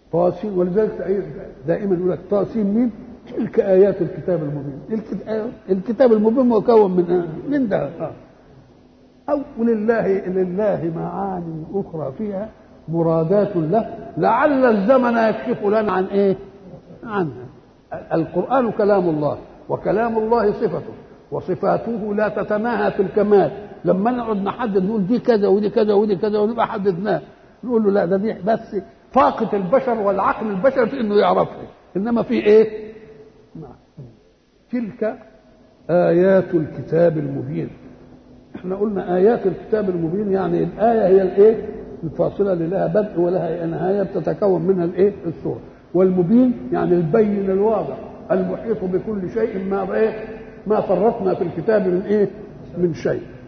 طاسين ولذلك دائما يقول لك طاسين مين؟ تلك ايات الكتاب المبين الكتاب, الكتاب المبين مكون من من ده آه. او ولله لله معاني اخرى فيها مرادات له لعل الزمن يكشف لنا عن ايه؟ عنها القران كلام الله وكلام الله صفته وصفاته لا تتناهى في الكمال لما نقعد نحدد نقول دي كذا ودي كذا ودي كذا ونبقى حددناه نقول له لا ده دي بس طاقة البشر والعقل البشري في انه يعرفها انما في ايه؟ نعم. تلك آيات الكتاب المبين احنا قلنا آيات الكتاب المبين يعني الآية هي الايه؟ الفاصلة اللي لها بدء ولها نهاية بتتكون منها الايه؟ السورة والمبين يعني البين الواضح المحيط بكل شيء ما ايه؟ ما فرطنا في الكتاب من ايه؟ من شيء